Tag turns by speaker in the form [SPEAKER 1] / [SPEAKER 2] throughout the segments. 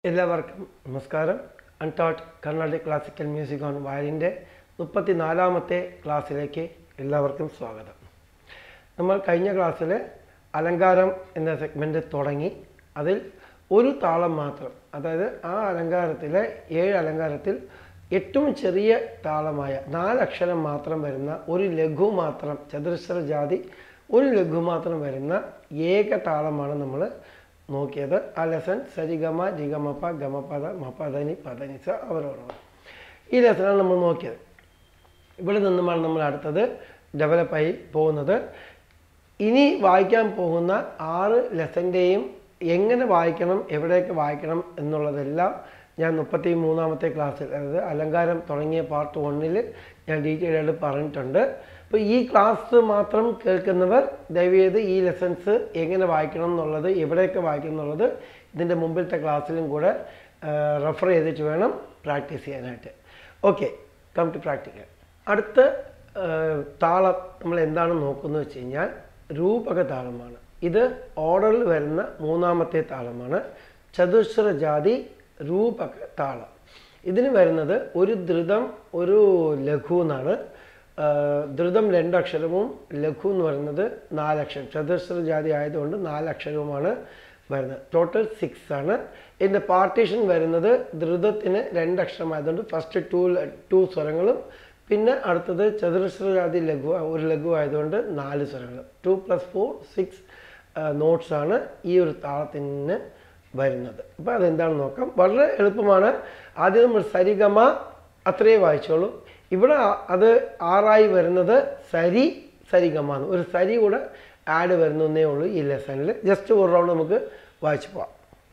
[SPEAKER 1] എല്ലാവർക്കും നമസ്കാരം untaught Karnataka classical music on വയലിൻ്റെ മുപ്പത്തി നാലാമത്തെ ക്ലാസ്സിലേക്ക് എല്ലാവർക്കും സ്വാഗതം നമ്മൾ കഴിഞ്ഞ ക്ലാസ്സിൽ അലങ്കാരം എന്ന സെഗ്മെൻറ്റ് തുടങ്ങി അതിൽ ഒരു താളം മാത്രം അതായത് ആ അലങ്കാരത്തിലെ ഏഴ് അലങ്കാരത്തിൽ ഏറ്റവും ചെറിയ താളമായ നാലക്ഷരം മാത്രം വരുന്ന ഒരു ലഘു മാത്രം ചതുരശ്ര ജാതി ഒരു ലഘു മാത്രം വരുന്ന ഏക താളമാണ് നമ്മൾ നോക്കിയത് ആ ലെസൺ സരിഗമ രിഗമപ ഗമപദ മപദനി പദനിസ അവരോടാണ് ഈ ലെസണാണ് നമ്മൾ നോക്കിയത് ഇവിടെ നിന്നുമാണ് നമ്മൾ അടുത്തത് ഡെവലപ്പായി പോകുന്നത് ഇനി വായിക്കാൻ പോകുന്ന ആറ് ലെസൻ്റെയും എങ്ങനെ വായിക്കണം എവിടെയൊക്കെ വായിക്കണം എന്നുള്ളതെല്ലാം ഞാൻ മുപ്പത്തി മൂന്നാമത്തെ ക്ലാസ്സിൽ അതായത് അലങ്കാരം തുടങ്ങിയ പാർട്ട് വണ്ണിൽ ഞാൻ ഡീറ്റെയിൽ ആയിട്ട് പറഞ്ഞിട്ടുണ്ട് അപ്പോൾ ഈ ക്ലാസ് മാത്രം കേൾക്കുന്നവർ ദയവേത് ഈ ലെസൺസ് എങ്ങനെ വായിക്കണം എന്നുള്ളത് എവിടെയൊക്കെ വായിക്കണം എന്നുള്ളത് ഇതിൻ്റെ മുമ്പിലത്തെ ക്ലാസ്സിലും കൂടെ റെഫർ ചെയ്തിട്ട് വേണം പ്രാക്ടീസ് ചെയ്യാനായിട്ട് ഓക്കെ കം ടു പ്രാക്ടിക്കൽ അടുത്ത താളം നമ്മൾ എന്താണ് നോക്കുന്നത് വെച്ച് കഴിഞ്ഞാൽ രൂപക താളമാണ് ഇത് ഓർഡറിൽ വരുന്ന മൂന്നാമത്തെ താളമാണ് ചതുശ്ര ജാതി രൂപക താളം ഇതിന് വരുന്നത് ഒരു ധൃതം ഒരു ലഘു എന്നാണ് ധൃതം രണ്ടക്ഷരവും ലഘു എന്ന് പറയുന്നത് നാലക്ഷരം ചതുശ്ര ജാതി ആയതുകൊണ്ട് നാലക്ഷരവുമാണ് വരുന്നത് ടോട്ടൽ സിക്സ് ആണ് ഇതിൻ്റെ പാർട്ടീഷൻ വരുന്നത് ധൃതത്തിന് രണ്ടക്ഷരമായതുകൊണ്ട് ഫസ്റ്റ് ടു ടു സ്വരങ്ങളും പിന്നെ അടുത്തത് ചതുരശ്ര ജാതി ലഘു ഒരു ലഘു ആയതുകൊണ്ട് നാല് സ്വരങ്ങൾ two plus four six notes ആണ് ഈ ഒരു താളത്തിന് വരുന്നത് അപ്പോൾ അതെന്താണെന്ന് നോക്കാം വളരെ എളുപ്പമാണ് ആദ്യം നമ്മൾ സരിഗമ അത്രയേ വായിച്ചോളൂ ഇവിടെ അത് ആറായി വരുന്നത് സരി സരിഗമ എന്ന് ഒരു സരി കൂടെ ആഡ് വരുന്നേ ഉള്ളൂ ഈ ലെസണിൽ ജസ്റ്റ് ഒരു റൗണ്ട് നമുക്ക് വായിച്ചു പോവാം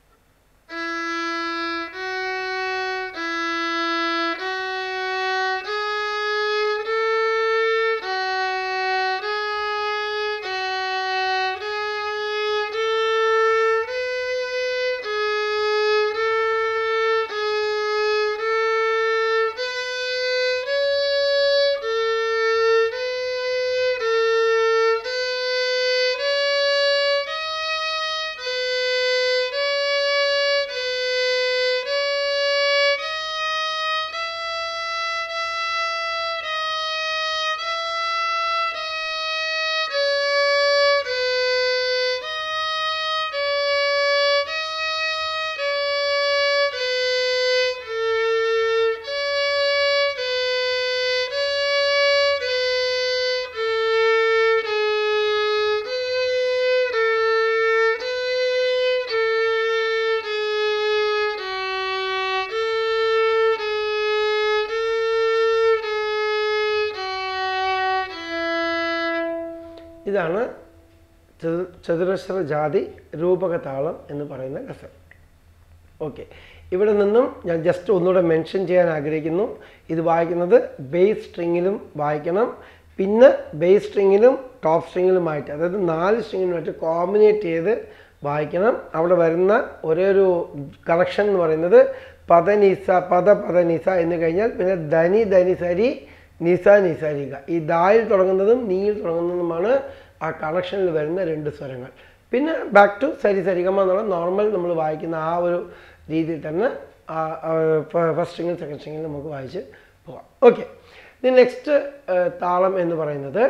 [SPEAKER 1] ഇതാണ് ചതുരശ്ര ജാതി രൂപക താളം എന്ന് പറയുന്ന രസം ഓക്കെ ഇവിടെ നിന്നും ഞാൻ ജസ്റ്റ് ഒന്നുകൂടെ മെൻഷൻ ചെയ്യാൻ ആഗ്രഹിക്കുന്നു ഇത് വായിക്കുന്നത് ബേസ് സ്ട്രിങ്ങിലും വായിക്കണം പിന്നെ ബേസ് സ്ട്രിങ്ങിലും ടോപ്പ് സ്ട്രിങ്ങിലുമായിട്ട് അതായത് നാല് സ്ട്രിങ്ങിലുമായിട്ട് കോമ്പിനേറ്റ് ചെയ്ത് വായിക്കണം അവിടെ വരുന്ന ഒരേ ഒരു കറക്ഷൻ എന്ന് പറയുന്നത് പദനിസ പദ പദനിസ എന്ന് കഴിഞ്ഞാൽ പിന്നെ ധനി ധനി സരി നിസ നിസരിക ഈ ദായിൽ തുടങ്ങുന്നതും നീയിൽ തുടങ്ങുന്നതുമാണ് ആ കണക്ഷനിൽ വരുന്ന രണ്ട് സ്വരങ്ങൾ പിന്നെ ബാക്ക് ടു സരി സരിഗമ എന്നുള്ള നോർമൽ നമ്മൾ വായിക്കുന്ന ആ ഒരു രീതിയിൽ തന്നെ ഫസ്റ്റ് സ്ട്രിങ്ങിൽ സെക്കൻഡ് സ്ട്രിങ്ങിൽ നമുക്ക് വായിച്ച് പോകാം ഓക്കെ ഇത് നെക്സ്റ്റ് താളം എന്ന് പറയുന്നത്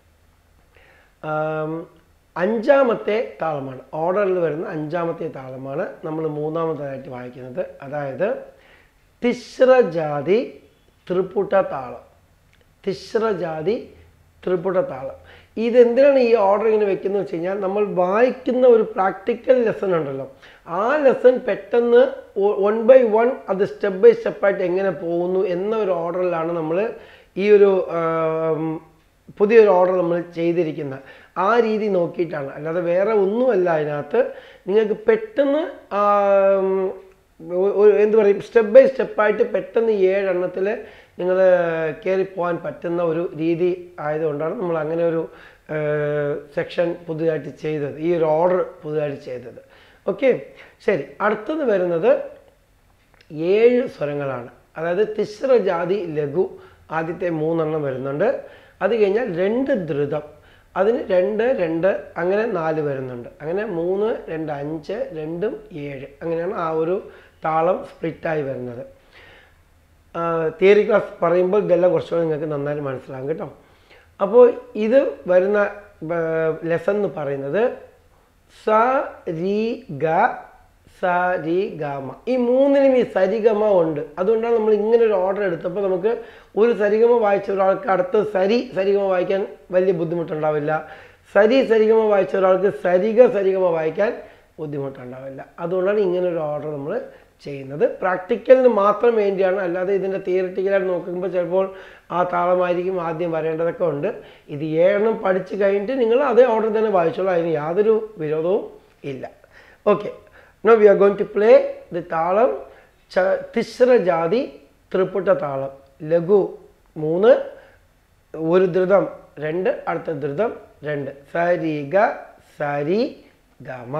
[SPEAKER 1] അഞ്ചാമത്തെ താളമാണ് ഓർഡറിൽ വരുന്ന അഞ്ചാമത്തെ താളമാണ് നമ്മൾ മൂന്നാമതായിട്ട് വായിക്കുന്നത് അതായത് തിശ്രജാതി ത്രിപുട്ട താളം തിശ്രജാതി ത്രിപുട താളം ഇതെന്തിനാണ് ഈ ഓർഡർ ഇങ്ങനെ വെക്കുന്നത് വെച്ച് കഴിഞ്ഞാൽ നമ്മൾ വായിക്കുന്ന ഒരു പ്രാക്ടിക്കൽ ലെസൺ ഉണ്ടല്ലോ ആ ലെസൺ പെട്ടെന്ന് വൺ ബൈ വൺ അത് സ്റ്റെപ്പ് ബൈ സ്റ്റെപ്പായിട്ട് എങ്ങനെ പോകുന്നു എന്ന ഒരു ഓർഡറിലാണ് നമ്മൾ ഈ ഒരു പുതിയൊരു ഓർഡർ നമ്മൾ ചെയ്തിരിക്കുന്നത് ആ രീതി നോക്കിയിട്ടാണ് അല്ലാതെ വേറെ ഒന്നുമല്ല അതിനകത്ത് നിങ്ങൾക്ക് പെട്ടെന്ന് എന്ത് പറയും സ്റ്റെപ്പ് ബൈ സ്റ്റെപ്പായിട്ട് പെട്ടെന്ന് ഏഴെണ്ണത്തിൽ നിങ്ങൾ കയറി പോകാൻ പറ്റുന്ന ഒരു രീതി ആയതുകൊണ്ടാണ് നമ്മൾ അങ്ങനെ ഒരു സെക്ഷൻ പുതുതായിട്ട് ചെയ്തത് ഈ ഒരു ഓർഡർ പുതുതായിട്ട് ചെയ്തത് ഓക്കെ ശരി അടുത്തത് വരുന്നത് ഏഴ് സ്വരങ്ങളാണ് അതായത് തിശ്ര ജാതി ലഘു ആദ്യത്തെ മൂന്നെണ്ണം വരുന്നുണ്ട് അത് കഴിഞ്ഞാൽ രണ്ട് ധൃതം അതിന് രണ്ട് രണ്ട് അങ്ങനെ നാല് വരുന്നുണ്ട് അങ്ങനെ മൂന്ന് രണ്ട് അഞ്ച് രണ്ടും ഏഴ് അങ്ങനെയാണ് ആ ഒരു താളം സ്പ്ലിറ്റായി വരുന്നത് തിയറി ക്ലാസ് പറയുമ്പോൾ ഇതെല്ലാം കുറച്ചുകൂടെ നിങ്ങൾക്ക് നന്നായി മനസ്സിലാകും കേട്ടോ അപ്പോൾ ഇത് വരുന്ന ലെസൺ എന്ന് പറയുന്നത് സ രി ഗ സ രി ഗമ ഈ മൂന്നിനും ഈ സരിഗമ ഉണ്ട് അതുകൊണ്ടാണ് നമ്മൾ ഇങ്ങനെ ഒരു ഓർഡർ എടുത്തപ്പോൾ നമുക്ക് ഒരു സരിഗമ വായിച്ച ഒരാൾക്ക് അടുത്ത സരി സരിഗമ വായിക്കാൻ വലിയ ബുദ്ധിമുട്ടുണ്ടാവില്ല സരി സരിഗമ വായിച്ച ഒരാൾക്ക് സരിഗ സരിഗമ വായിക്കാൻ ബുദ്ധിമുട്ടുണ്ടാവില്ല അതുകൊണ്ടാണ് ഇങ്ങനെ ഒരു ഓർഡർ നമ്മൾ ചെയ്യുന്നത് പ്രാക്ടിക്കലിന് മാത്രം വേണ്ടിയാണ് അല്ലാതെ ഇതിൻ്റെ തിയറിറ്റിക്കലായിട്ട് നോക്കുമ്പോൾ ചിലപ്പോൾ ആ താളമായിരിക്കും ആദ്യം വരേണ്ടതൊക്കെ ഉണ്ട് ഇത് ഏഴെണ്ണം പഠിച്ചു കഴിഞ്ഞിട്ട് നിങ്ങൾ അതേ ഓർഡർ തന്നെ വായിച്ചോളൂ അതിന് യാതൊരു വിരോധവും ഇല്ല okay now we are going to play the താളം ച തിശ്ര ജാതി ത്രിപുട്ട താളം ലഘു മൂന്ന് ഒരു ധൃതം രണ്ട് അടുത്ത ധൃതം രണ്ട് സരി ഗ സരി ഗമ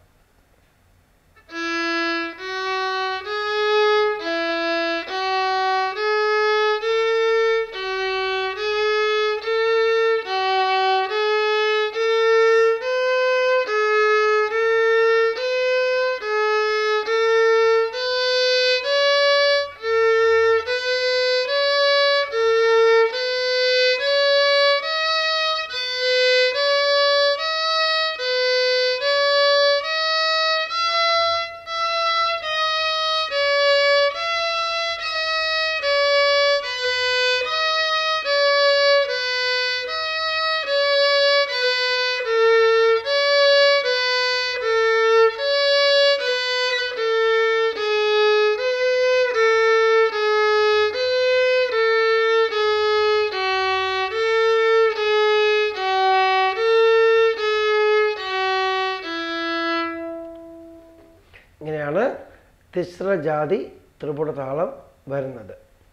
[SPEAKER 1] ഇങ്ങനെയാണ് തിശ്ര ജാതി ത്രിപുട താളം വരുന്നത്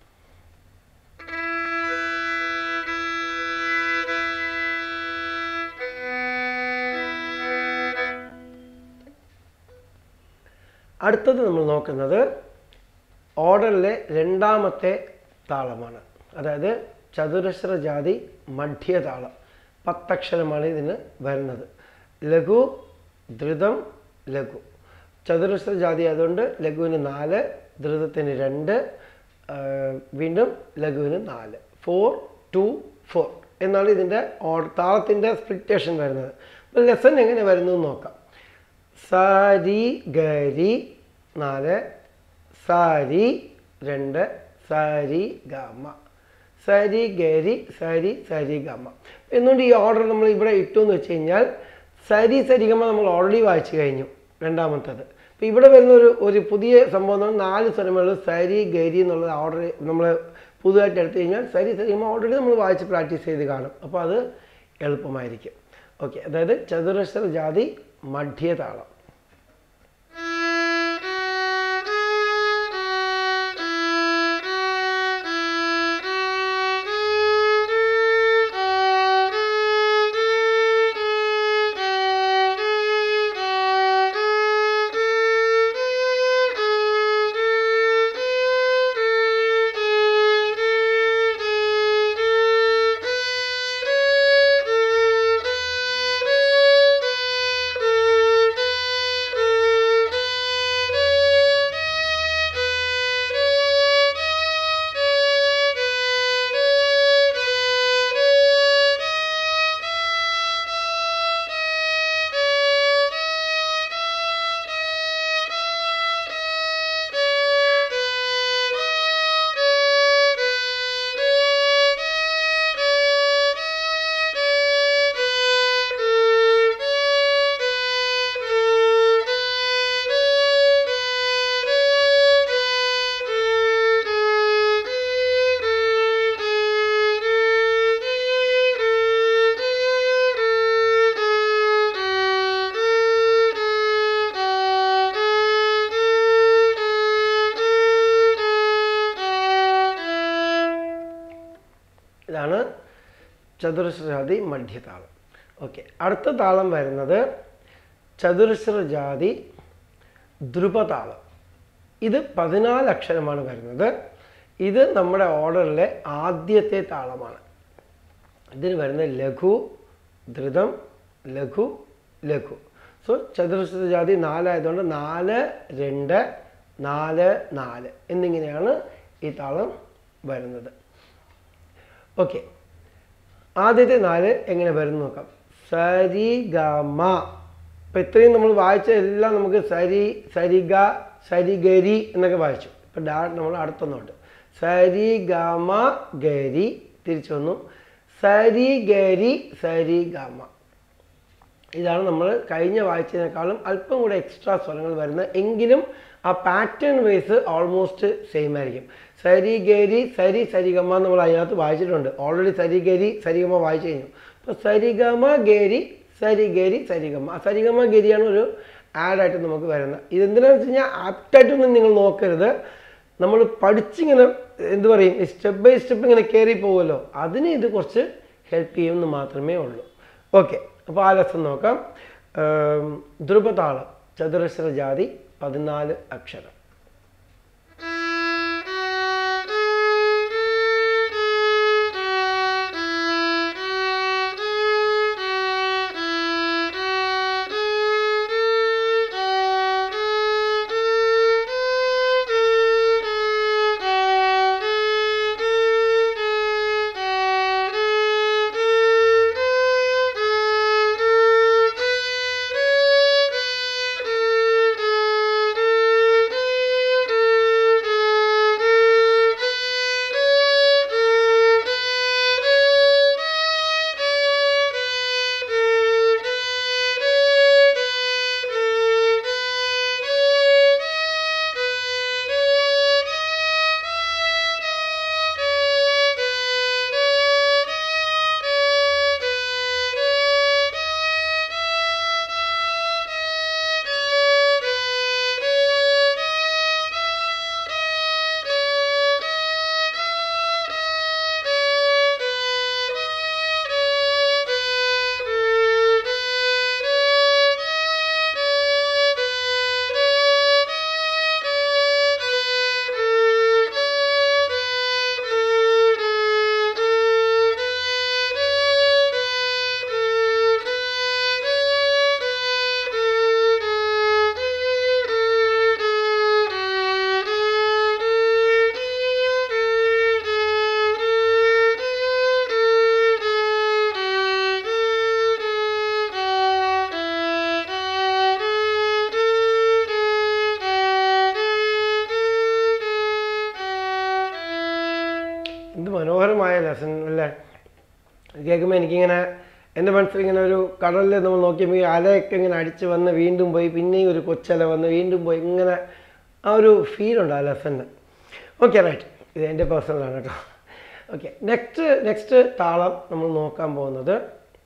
[SPEAKER 1] അടുത്തത് നമ്മൾ നോക്കുന്നത് ഓർഡറിലെ രണ്ടാമത്തെ താളമാണ് അതായത് ചതുരശ്ര ജാതി മധ്യതാളം പത്തക്ഷരമാണ് ഇതിന് വരുന്നത് ലഘു ധൃതം ലഘു ചതുരശ്ര ജാതി ആയതുകൊണ്ട് ലഘുവിന് നാല് ധൃതത്തിന് രണ്ട് ആ, വീണ്ടും ലഘുവിന് നാല് ഫോർ ടു ഫോർ എന്നാണ് ഇതിൻ്റെ ഓർ താളത്തിൻ്റെ സ്പ്ലിറ്റേഷൻ വരുന്നത് അപ്പോൾ ലെസൺ എങ്ങനെ വരുന്നു എന്ന് നോക്കാം സാരി ഗരി നാല് സാരി രണ്ട് സാരി ഗമ സരി ഗരി സരി സരി ഗമ എന്നുകൊണ്ട് ഈ ഓർഡർ നമ്മൾ ഇവിടെ ഇട്ടു എന്ന് വെച്ച് കഴിഞ്ഞാൽ സരി സരിഗമ നമ്മൾ ഓൾറെഡി വായിച്ചു കഴിഞ്ഞു രണ്ടാമത്തത് അപ്പോൾ ഇവിടെ വരുന്ന ഒരു ഒരു പുതിയ സംഭവം എന്ന് പറഞ്ഞാൽ നാല് സ്വരങ്ങൾ സരി ഗരി എന്നുള്ള ഓർഡർ നമ്മൾ പുതുതായിട്ട് എടുത്തു കഴിഞ്ഞാൽ സരി സരിഗമ ഓൾറെഡി നമ്മൾ വായിച്ച് പ്രാക്ടീസ് ചെയ്ത് കാണും അപ്പോൾ അത് എളുപ്പമായിരിക്കും ഓക്കെ അതായത് ചതുരശ്ര ജാതി മധ്യതാളം ഇതാണ് ചതുരശ്ര ജാതി മധ്യതാളം ഓക്കെ അടുത്ത താളം വരുന്നത് ചതുരശ്ര ജാതി ധ്രുപതാളം ഇത് പതിനാല് അക്ഷരമാണ് വരുന്നത് ഇത് നമ്മുടെ ഓർഡറിലെ ആദ്യത്തെ താളമാണ് ഇതിന് വരുന്ന ലഘു ധൃതം ലഘു ലഘു സോ ചതുരശ്ര ജാതി നാലായതുകൊണ്ട് നാല് രണ്ട് നാല് നാല് എന്നിങ്ങനെയാണ് ഈ താളം വരുന്നത് ഓക്കെ ആദ്യത്തെ നാല് എങ്ങനെ വരുന്നു നോക്കാം സരി ഗമ ഇപ്പം ഇത്രയും നമ്മൾ വായിച്ച എല്ലാം നമുക്ക് സരി സരിഗ സരിഗരി എന്നൊക്കെ വായിച്ചു ഇപ്പം ഡാ നമ്മൾ അടുത്തൊന്നുണ്ട് സരി ഗമ ഗരി തിരിച്ചു വന്നു സരി ഗരി സരി ഗമ ഇതാണ് നമ്മൾ കഴിഞ്ഞ വായിച്ചതിനേക്കാളും അല്പം കൂടെ എക്സ്ട്രാ സ്വരങ്ങൾ വരുന്നത് എങ്കിലും ആ പാറ്റേൺ വൈസ് ഓൾമോസ്റ്റ് സെയിം ആയിരിക്കും സരി ഗരി സരി സരിഗമ നമ്മൾ അതിനകത്ത് വായിച്ചിട്ടുണ്ട് ഓൾറെഡി സരി ഗരി സരിഗമ വായിച്ചു കഴിഞ്ഞു അപ്പോൾ സരിഗമ ഗരി സരി ഗരി സരിഗമ ആ സരിഗമ ഗരിയാണ് ഒരു ആഡായിട്ട് നമുക്ക് വരുന്നത് ഇതെന്തിനാണെന്ന് വെച്ച് കഴിഞ്ഞാൽ ആപ്റ്റായിട്ടൊന്നും നിങ്ങൾ നോക്കരുത് നമ്മൾ പഠിച്ചിങ്ങനെ എന്ത് പറയും സ്റ്റെപ്പ് ബൈ സ്റ്റെപ്പ് ഇങ്ങനെ കയറി പോകുമല്ലോ അതിന് ഇത് കുറച്ച് ഹെൽപ്പ് ചെയ്യുമെന്ന് മാത്രമേ ഉള്ളൂ ഓക്കെ അപ്പോൾ ആ ലെസൺ നോക്കാം ഏം, ധ്രുപതാളം ചതുരശ്ര ജാതി പതിനാല് അക്ഷരം എന്ത് മനോഹരമായ ലെസൺ അല്ലേ കേൾക്കുമ്പോൾ എനിക്കിങ്ങനെ എൻ്റെ മനസ്സിൽ ഇങ്ങനെ ഒരു കടലിൽ നമ്മൾ നോക്കിയപ്പോൾ ഈ അലയൊക്കെ ഇങ്ങനെ അടിച്ച് വന്ന് വീണ്ടും പോയി പിന്നെയും ഒരു കൊച്ചല വന്ന് വീണ്ടും പോയി ഇങ്ങനെ ആ ഒരു ഫീലുണ്ട് ആ ലെസണിന് ഓക്കെ റൈറ്റ് ഇത് എൻ്റെ പേഴ്സണലാണ് കേട്ടോ ഓക്കെ നെക്സ്റ്റ് നെക്സ്റ്റ് താളം നമ്മൾ നോക്കാൻ പോകുന്നത്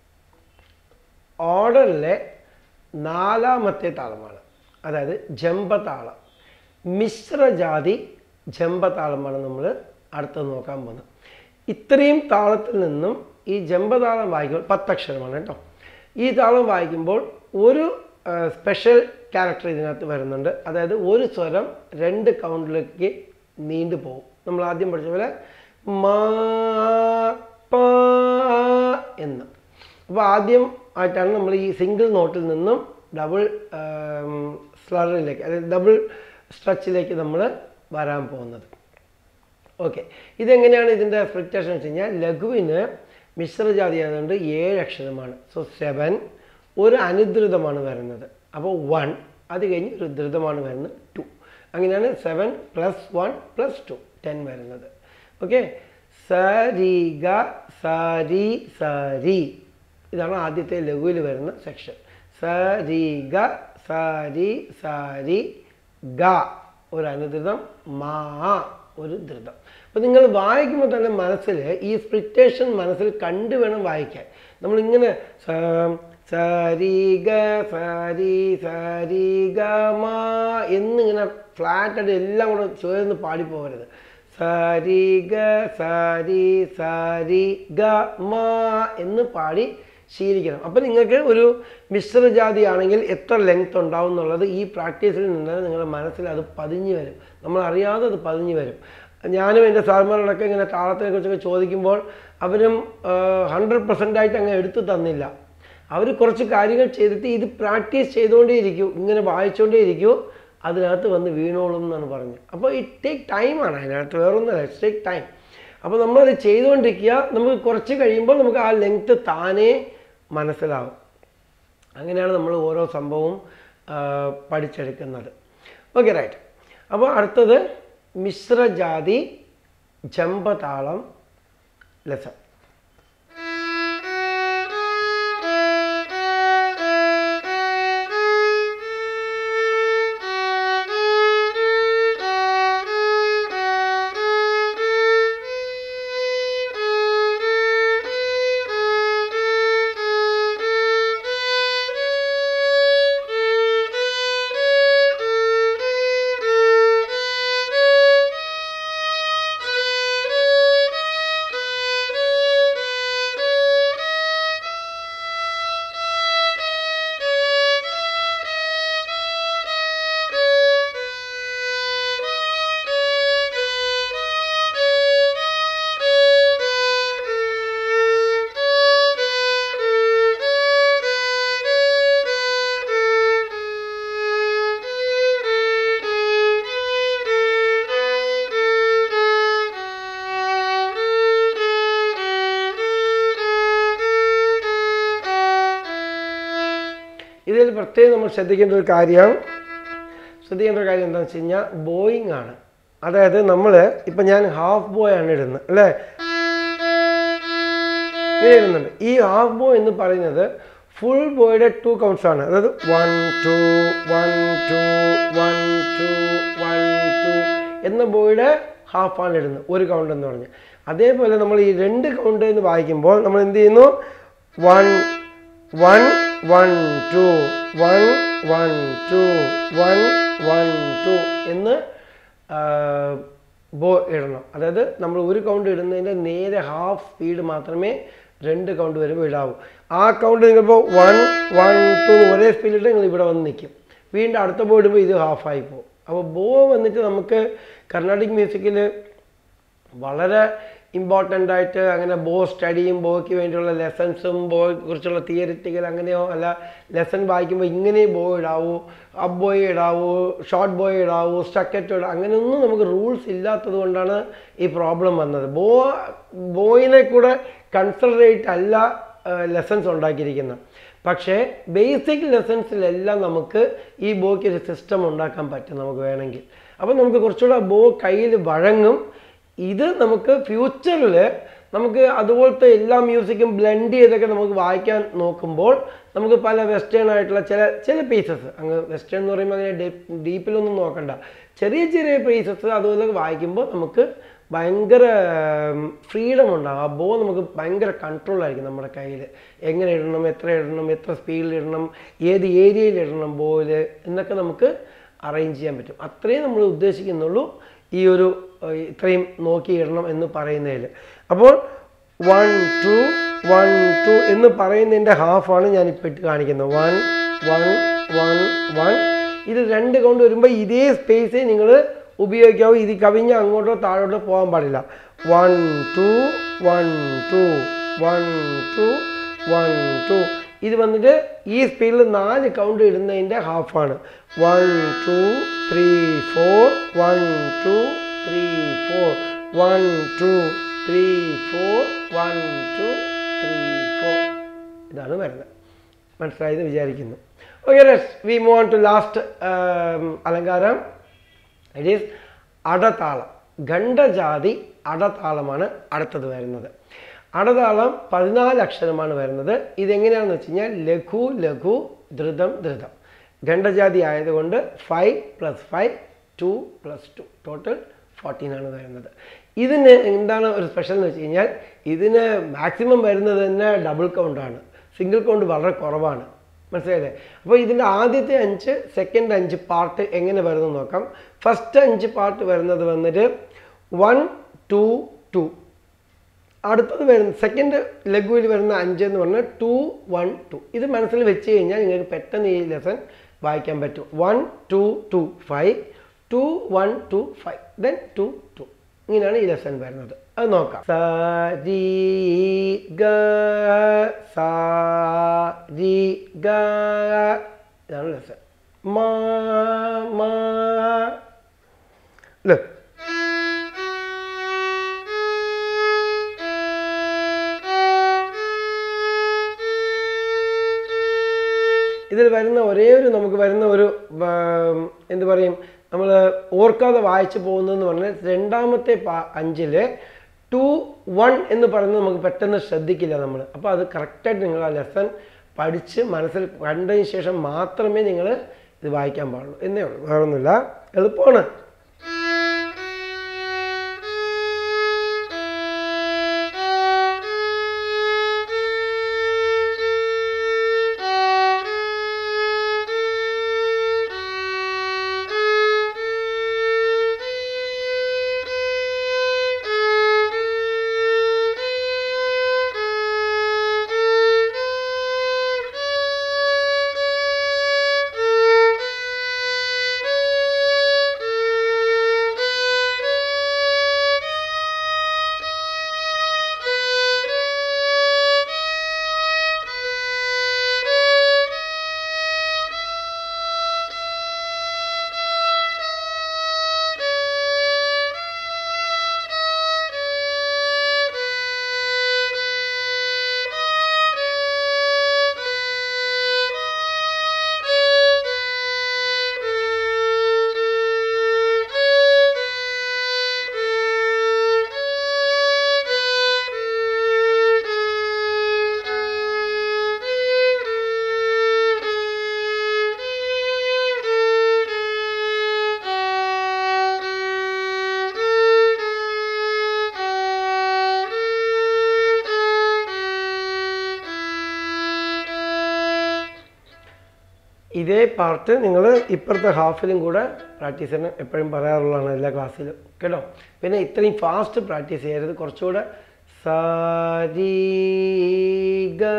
[SPEAKER 1] ഓർഡറിലെ നാലാമത്തെ താളമാണ് അതായത് ജമ്പതാളം മിശ്രജാതി ജമ്പതാളമാണ് നമ്മൾ അടുത്തത് നോക്കാൻ പോകുന്നത് ഇത്രയും താളത്തിൽ നിന്നും ഈ ജമ്പതാളം വായിക്കുമ്പോൾ പത്തക്ഷരമാണ് കേട്ടോ ഈ താളം വായിക്കുമ്പോൾ ഒരു സ്പെഷ്യൽ ക്യാരക്ടർ ഇതിനകത്ത് വരുന്നുണ്ട് അതായത് ഒരു സ്വരം രണ്ട് കൗണ്ടിലേക്ക് നീണ്ടു പോകും നമ്മൾ ആദ്യം പഠിച്ച പോലെ മാ പാ എന്ന് അപ്പോൾ ആദ്യം ആയിട്ടാണ് നമ്മൾ ഈ സിംഗിൾ നോട്ടിൽ നിന്നും ഡബിൾ സ്ലറിലേക്ക് അതായത് ഡബിൾ സ്ട്രച്ചിലേക്ക് നമ്മൾ വരാൻ പോകുന്നത് ഓക്കെ ഇതെങ്ങനെയാണ് ഇതിൻ്റെ ഫ്രിക്റ്റേഷൻ വെച്ച് കഴിഞ്ഞാൽ ലഘുവിന് മിശ്രജാതി ആയതുകൊണ്ട് ഏഴ് അക്ഷരമാണ് സോ സെവൻ ഒരു അനുദ്രുതമാണ് വരുന്നത് അപ്പോൾ വൺ അത് കഴിഞ്ഞ് ഒരു ധൃതമാണ് വരുന്നത് ടു അങ്ങനെയാണ് seven plus one plus two ten വരുന്നത് ഓക്കെ സരി ഗ സരി സരി ഇതാണ് ആദ്യത്തെ ലഘുവിൽ വരുന്ന സെക്ഷൻ സരി ഗ സരി സരി ഗ ഒരു അനുദ്രുതം മാ ഒരു ധൃതം അപ്പോൾ നിങ്ങൾ വായിക്കുമ്പോൾ തന്നെ മനസ്സിൽ ഈ സ്പ്ലിറ്റേഷൻ മനസ്സിൽ കണ്ടു വേണം വായിക്കാൻ നമ്മളിങ്ങനെ സ- സരി ഗ സരി സരി ഗ മാ എന്നിങ്ങനെ ഫ്ലാറ്റായിട്ട് എല്ലാം കൂടെ ചേർന്ന് പാടിപ്പോകരുത് സരി ഗ സരി സരി ഗ മാ എന്ന് പാടി ശീലിക്കണം അപ്പം നിങ്ങൾക്ക് ഒരു മിശ്രജാതി ആണെങ്കിൽ എത്ര ലെങ്ത് ഉണ്ടാവും എന്നുള്ളത് ഈ പ്രാക്ടീസിൽ നിന്ന് നിങ്ങളുടെ മനസ്സിൽ അത് പതിഞ്ഞു വരും നമ്മൾ അറിയാതെ അത് പതിഞ്ഞു വരും ഞാനും എൻ്റെ സാർമാരോടൊക്കെ ഇങ്ങനെ താളത്തിനെ കുറിച്ചൊക്കെ ചോദിക്കുമ്പോൾ അവരും ഹൺഡ്രഡ് പെർസെൻ്റ് ആയിട്ട് അങ്ങ് എടുത്തു തന്നില്ല അവർ കുറച്ച് കാര്യങ്ങൾ ചെയ്തിട്ട് ഇത് പ്രാക്ടീസ് ചെയ്തുകൊണ്ടേ ഇരിക്കൂ ഇങ്ങനെ വായിച്ചുകൊണ്ടേ ഇരിക്കൂ അതിനകത്ത് വന്ന് വീണോളും എന്നാണ് പറഞ്ഞത് അപ്പോൾ ഇറ്റ് ടേക്ക് ടൈമാണ് അതിനകത്ത് വേറൊന്നുമല്ല ഇറ്റ് ടേക്ക് ടൈം അപ്പോൾ നമ്മളത് ചെയ്തുകൊണ്ടിരിക്കുക നമുക്ക് കുറച്ച് കഴിയുമ്പോൾ നമുക്ക് ആ ലെങ്ത്ത് താനേ മനസ്സിലാവും അങ്ങനെയാണ് നമ്മൾ ഓരോ സംഭവവും ആ, പഠിച്ചെടുക്കുന്നത് ഓക്കെ റൈറ്റ് അപ്പോൾ അടുത്തത് മിശ്രജാതി ജമ്പതാളം ലെസൺ ഇതിൽ പ്രത്യേകം നമ്മൾ ശ്രദ്ധിക്കേണ്ട ഒരു കാര്യം ശ്രദ്ധിക്കേണ്ട ഒരു കാര്യം എന്താണെന്ന് വെച്ച് കഴിഞ്ഞാൽ ബോയിങ് ആണ് അതായത് നമ്മൾ ഇപ്പം ഞാൻ ഹാഫ് ബോയ് ആണ് ഇടുന്നത് അല്ലേ ഇങ്ങനെ ഇടുന്നുണ്ട് ഈ ഹാഫ് ബോ എന്ന് പറയുന്നത് ഫുൾ ബോയുടെ ടു കൗണ്ട്സ് ആണ് അതായത് one two one two one two one two എന്ന ബോയുടെ ഹാഫാണ് ഇടുന്നത് ഒരു കൗണ്ട് എന്ന് പറഞ്ഞ് അതേപോലെ നമ്മൾ ഈ രണ്ട് കൗണ്ട് എന്ന് വായിക്കുമ്പോൾ നമ്മൾ എന്ത് ചെയ്യുന്നു one one one two one one two one one two എന്ന് ബോ ഇടണം അതായത് നമ്മൾ ഒരു കൗണ്ട് ഇടുന്നതിൻ്റെ നേരെ ഹാഫ് സ്പീഡ് മാത്രമേ രണ്ട് കൗണ്ട് വരുമ്പോൾ ഇടാവൂ ആ കൗണ്ട് നിങ്ങളിപ്പോൾ വൺ വൺ ടു ഒരേ സ്പീഡിൽ നിങ്ങൾ ഇവിടെ വന്ന് നിൽക്കും വീണ്ടും അടുത്ത ബോ ഇടുമ്പോൾ ഇത് ഹാഫായി പോകും അപ്പോൾ ബോ വന്നിട്ട് നമുക്ക് കർണാടിക് മ്യൂസിക്കിൽ വളരെ ഇമ്പോർട്ടൻ്റ് ആയിട്ട് അങ്ങനെ ബോ സ്റ്റഡിയും ബോയ്ക്ക് വേണ്ടിയുള്ള ലെസൺസും ബോയെ കുറിച്ചുള്ള തിയറിറ്റിക്കൽ അങ്ങനെയോ അല്ല ലെസൺ വായിക്കുമ്പോൾ ഇങ്ങനെ ബോ ഇടാവൂ അപ്പ് ബോയ് ഇടാവൂ ഷോർട്ട് ബോയ് ഇടാവൂ സ്റ്റക്കറ്റ് ഇടാം അങ്ങനെയൊന്നും നമുക്ക് റൂൾസ് ഇല്ലാത്തത് കൊണ്ടാണ് ഈ പ്രോബ്ലം വന്നത് ബോ ബോയിനെ കൂടെ കൺസിഡറേറ്റ് അല്ല ലെസൺസ് ഉണ്ടാക്കിയിരിക്കുന്നത് പക്ഷേ ബേസിക് ലെസൺസിലെല്ലാം നമുക്ക് ഈ ബോയ്ക്ക് ഒരു സിസ്റ്റം ഉണ്ടാക്കാൻ പറ്റും നമുക്ക് വേണമെങ്കിൽ അപ്പോൾ നമുക്ക് കുറച്ചുകൂടെ ബോ കയ്യിൽ വഴങ്ങും ഇത് നമുക്ക് ഫ്യൂച്ചറിൽ നമുക്ക് അതുപോലത്തെ എല്ലാ മ്യൂസിക്കും ബ്ലെൻഡ് ചെയ്തൊക്കെ നമുക്ക് വായിക്കാൻ നോക്കുമ്പോൾ നമുക്ക് പല വെസ്റ്റേൺ ആയിട്ടുള്ള ചില ചില പീസസ് അങ്ങ് വെസ്റ്റേൺ എന്ന് പറയുമ്പോൾ അങ്ങനെ ഡീപ്പിലൊന്നും നോക്കണ്ട ചെറിയ ചെറിയ പീസസ് അതുപോലെ വായിക്കുമ്പോൾ നമുക്ക് ഭയങ്കര ഫ്രീഡം ഉണ്ടാകും ആ ബോ നമുക്ക് ഭയങ്കര കൺട്രോൾ ആയിരിക്കും നമ്മുടെ കയ്യിൽ എങ്ങനെ ഇടണം എത്ര ഇടണം എത്ര സ്പീഡിൽ ഇടണം ഏത് ഏരിയയിൽ ഇടണം ബോയിൽ എന്നൊക്കെ നമുക്ക് അറേഞ്ച് ചെയ്യാൻ പറ്റും അത്രയും നമ്മൾ ഉദ്ദേശിക്കുന്നുള്ളൂ ഈ ഒരു ഏഹ്, ഇത്രയും നോക്കി ഇടണം എന്ന് പറയുന്നതിൽ അപ്പോൾ വൺ ടു വൺ ടു എന്ന് പറയുന്നതിൻ്റെ ഹാഫാണ് ഞാനിപ്പോൾ ഇട്ട് കാണിക്കുന്നത് വൺ വൺ വൺ വൺ ഇത് രണ്ട് കൗണ്ട് വരുമ്പോൾ ഇതേ സ്പേസേ നിങ്ങൾ ഉപയോഗിക്കാവൂ ഇത് കവിഞ്ഞ് അങ്ങോട്ടോ താഴോട്ടോ പോകാൻ പാടില്ല one two one two one two one two ഇത് വന്നിട്ട് ഈ സ്പീഡിൽ നാല് കൗണ്ട് ഇടുന്നതിൻ്റെ ഹാഫാണ് one two three four one two three four one two three four one two three four ഇതാണ് വരുന്നത് മനസ്സിലായത് വിചാരിക്കുന്നു okay let's we move on to last അലങ്കാരം ഇറ്റ് ഈസ് അടതാളം ഖണ്ഡജാതി അടതാളമാണ് അടുത്തത് വരുന്നത് അടതാളം പതിനാല് അക്ഷരമാണ് വരുന്നത് ഇതെങ്ങനെയാണെന്ന് വെച്ച് കഴിഞ്ഞാൽ ലഘു ലഘു ധൃതം ധൃതം ഖണ്ഡജാതി ആയതുകൊണ്ട് five plus five two plus two total fourteen ആണ് വരുന്നത് ഇതിന് എന്താണ് ഒരു സ്പെഷ്യൽ എന്ന് വെച്ച് കഴിഞ്ഞാൽ ഇതിന് മാക്സിമം വരുന്നത് തന്നെ ഡബിൾ കൗണ്ടാണ് സിംഗിൾ കൗണ്ട് വളരെ കുറവാണ് മനസ്സിലായില്ലേ അപ്പോൾ ഇതിൻ്റെ ആദ്യത്തെ അഞ്ച് സെക്കൻഡ് അഞ്ച് പാർട്ട് എങ്ങനെ വരുന്നു നോക്കാം ഫസ്റ്റ് അഞ്ച് പാർട്ട് വരുന്നത് വന്നിട്ട് വൺ ടു ടു അടുത്തത് വരുന്ന സെക്കൻഡ് ലഘുവിൽ വരുന്ന അഞ്ച് എന്ന് പറഞ്ഞാൽ ടു വൺ ടു ഇത് മനസ്സിൽ വെച്ച് കഴിഞ്ഞാൽ നിങ്ങൾക്ക് പെട്ടെന്ന് ഈ ലെസൺ വായിക്കാൻ പറ്റും one two two five two one two five then two two ഇങ്ങനെയാണ് ഈ ലെസൺ വരുന്നത് അത് നോക്കാം സ രി ഗ സ രി ഗ ഇതാണ് ലെസൺ മ മ ഇതിൽ വരുന്ന ഒരേ ഒരു നമുക്ക് വരുന്ന ഒരു ഉം, എന്ത് പറയും നമ്മൾ ഓർക്കാതെ വായിച്ചു പോകുന്നതെന്ന് പറഞ്ഞാൽ രണ്ടാമത്തെ പാ അഞ്ചില് ടു വൺ എന്ന് പറയുന്നത് നമുക്ക് പെട്ടെന്ന് ശ്രദ്ധിക്കില്ല നമ്മൾ അപ്പോൾ അത് കറക്റ്റായിട്ട് നിങ്ങൾ ആ ലെസൺ പഠിച്ച് മനസ്സിൽ കണ്ടതിന് ശേഷം മാത്രമേ നിങ്ങൾ ഇത് വായിക്കാൻ പാടുള്ളൂ എന്നേ ഉള്ളൂ വേറൊന്നുമില്ല എളുപ്പമാണ് ഇതേ പാർട്ട് നിങ്ങൾ ഇപ്പുറത്തെ ഹാഫിലും കൂടെ പ്രാക്ടീസ് ചെയ്യണം എപ്പോഴും പറയാറുള്ളതാണ് എല്ലാ ക്ലാസ്സിലും കേട്ടോ പിന്നെ ഇത്രയും ഫാസ്റ്റ് പ്രാക്ടീസ് ചെയ്യരുത് കുറച്ചുകൂടെ സാരി ഗ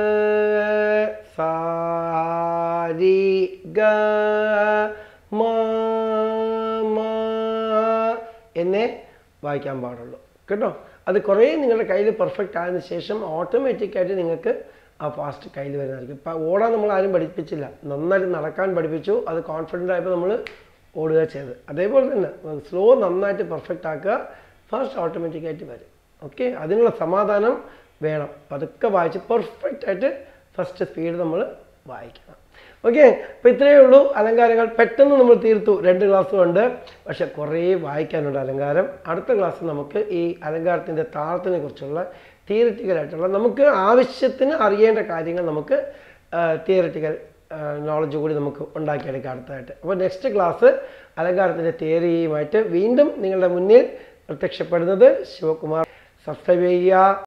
[SPEAKER 1] സാരി ഗ മ മ എന്നേ വായിക്കാൻ പാടുള്ളൂ കേട്ടോ അത് കുറേ നിങ്ങളുടെ കയ്യിൽ പെർഫെക്റ്റ് ആയതിനു ശേഷം ഓട്ടോമാറ്റിക്കായിട്ട് നിങ്ങൾക്ക് ആ ഫാസ്റ്റ് കയ്യിൽ വരുന്നതായിരിക്കും ഇപ്പം ഓടാൻ നമ്മൾ ആരും പഠിപ്പിച്ചില്ല നന്നായിട്ട് നടക്കാൻ പഠിപ്പിച്ചു അത് കോൺഫിഡൻ്റ് ആയപ്പോൾ നമ്മൾ ഓടുക ചെയ്തത് അതേപോലെ തന്നെ സ്ലോ നന്നായിട്ട് പെർഫെക്റ്റ് ആക്കുക ഫാസ്റ്റ് ഓട്ടോമാറ്റിക്കായിട്ട് വരും ഓക്കെ അതിനുള്ള സമാധാനം വേണം പതുക്കെ വായിച്ച് പെർഫെക്റ്റ് ആയിട്ട് ഫസ്റ്റ് സ്പീഡ് നമ്മൾ വായിക്കണം ഓക്കെ അപ്പോൾ ഇത്രയേ ഉള്ളൂ അലങ്കാരങ്ങൾ പെട്ടെന്ന് നമ്മൾ തീർത്തു രണ്ട് ക്ലാസ്സും ഉണ്ട് പക്ഷെ കുറേ വായിക്കാനുണ്ട് അലങ്കാരം അടുത്ത ക്ലാസ്സിൽ നമുക്ക് ഈ അലങ്കാരത്തിൻ്റെ താളത്തിനെ കുറിച്ചുള്ള തിയറിറ്റിക്കലായിട്ടുള്ള നമുക്ക് ആവശ്യത്തിന് അറിയേണ്ട കാര്യങ്ങൾ നമുക്ക് തിയറിറ്റിക്കൽ നോളജ് കൂടി നമുക്ക് ഉണ്ടാക്കിയെടുക്കാം അടുത്തതായിട്ട് അപ്പോൾ നെക്സ്റ്റ് ക്ലാസ് അലങ്കാരത്തിൻ്റെ തിയറിയുമായിട്ട് വീണ്ടും നിങ്ങളുടെ മുന്നിൽ പ്രത്യക്ഷപ്പെടുന്നത് ശിവകുമാർ സബ്സ്ക്രൈബ് ചെയ്യുക